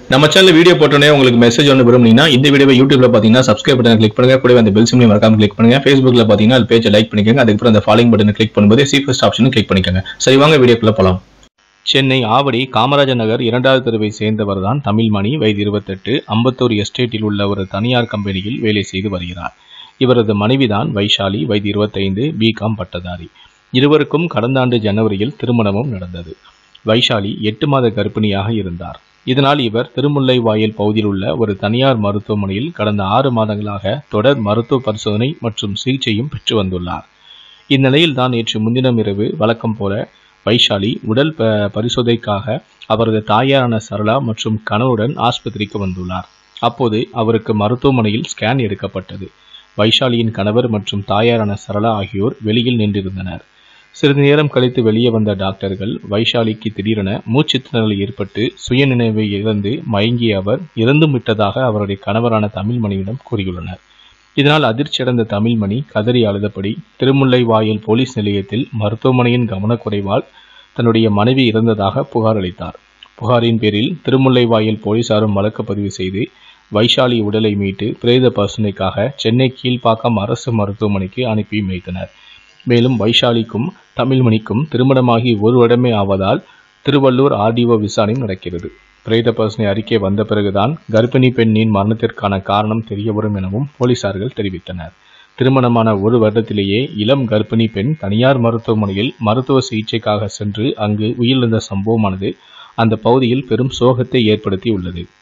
நம்ம channel video போட்டோன்னே உங்களுக்கு மெசேஜ் ஒன்று விரும்புனீங்கன்னா இந்த வீடியோவை யூடியூப்ல பார்த்தீங்கன்னா சப்ஸ்கிரைப் பட்டன் கிளிக் பண்ணுங்க கூடவே அந்த பெல் சிம்லையும் மறக்காம கிளிக் பண்ணுங்க ஃபேஸ்புக்ல பார்த்தீங்கன்னா அது பேஜை லைக் பண்ணிக்கோங்க அதுக்கப்புறம் அந்த ஃபாலோயிங் பட்டனை கிளிக் பண்ணும்போது சி ஃபர்ஸ்ட் ஆப்ஷனும் கிளிக் பண்ணிக்கோங்க சரி வாங்க வீடியோக்குள்ள போலாம் சென்னை ஆவடி காமராஜர் நகர் இரண்டாவது தெருவை சேர்ந்தவர் தான் தமிழ்மணி வயது இருபத்தெட்டு அம்பத்தூர் எஸ்டேட்டில் உள்ள ஒரு தனியார் கம்பெனியில் வேலை செய்து வருகிறார் இவரது மனைவிதான் வைஷாலி வயது இருபத்தைந்து பிகாம் பட்டதாரி இருவருக்கும் கடந்த ஆண்டு ஜனவரியில் திருமணமும் நடந்தது வைஷாலி எட்டு மாத கர்ப்பிணியாக இருந்தார் இதனால் இவர் திருமுல்லை வாயில் பகுதியில் உள்ள ஒரு தனியார் மருத்துவமனையில் கடந்த ஆறு மாதங்களாக தொடர் மருத்துவ பரிசோதனை மற்றும் சிகிச்சையும் பெற்று வந்துள்ளார் இந்நிலையில் தான் நேற்று முன்தினம் இரவு வழக்கம் போல வைஷாலி உடல் ப பரிசோதனைக்காக அவரது தாயாரான சரளா மற்றும் கணவருடன் ஆஸ்பத்திரிக்கு வந்துள்ளார் அப்போது அவருக்கு மருத்துவமனையில் ஸ்கேன் எடுக்கப்பட்டது வைஷாலியின் கணவர் மற்றும் தாயாரான சரளா ஆகியோர் வெளியில் நின்றிருந்தனர் சிறிது நேரம் கழித்து வெளியே வந்த டாக்டர்கள் வைஷாலிக்கு திடீரென மூச்சுத் திணறல் ஏற்பட்டு சுயநினைவை இழந்து மயங்கிய அவர் இறந்தும் விட்டதாக அவருடைய கணவரான தமிழ்மணியிடம் கூறியுள்ளனர் இதனால் அதிர்ச்சியடைந்த தமிழ்மணி கதறி அழுதபடி திருமுல்லை வாயில் போலீஸ் நிலையத்தில் மருத்துவமனையின் கவனக்குறைவால் தன்னுடைய மனைவி இறந்ததாக புகார் அளித்தார் புகாரின் பேரில் திருமுல்லை வாயில் போலீசாரும் வழக்கு பதிவு செய்து வைஷாலி உடலை மீட்டு பிரேத பரிசோதனைக்காக சென்னை கீழ்ப்பாக்கம் அரசு மருத்துவமனைக்கு அனுப்பி வைத்தனர் மேலும் வைஷாலிக்கும் தமிழ்மணிக்கும் திருமணமாகி ஒரு வருடமே ஆவதால் திருவள்ளூர் ஆர்டிஓ விசாரணை நடக்கிறது பிரேத பரிசோதனை அறிக்கை வந்த பிறகுதான் கர்ப்பிணி பெண்ணின் மரணத்திற்கான காரணம் தெரிய வரும் எனவும் போலீசார்கள் தெரிவித்தனர் திருமணமான ஒரு வருடத்திலேயே இளம் கர்ப்பிணி பெண் தனியார் மருத்துவமனையில் மருத்துவ சிகிச்சைக்காக சென்று அங்கு உயிரிழந்த சம்பவமானது அந்த பகுதியில் பெரும் சோகத்தை ஏற்படுத்தி உள்ளது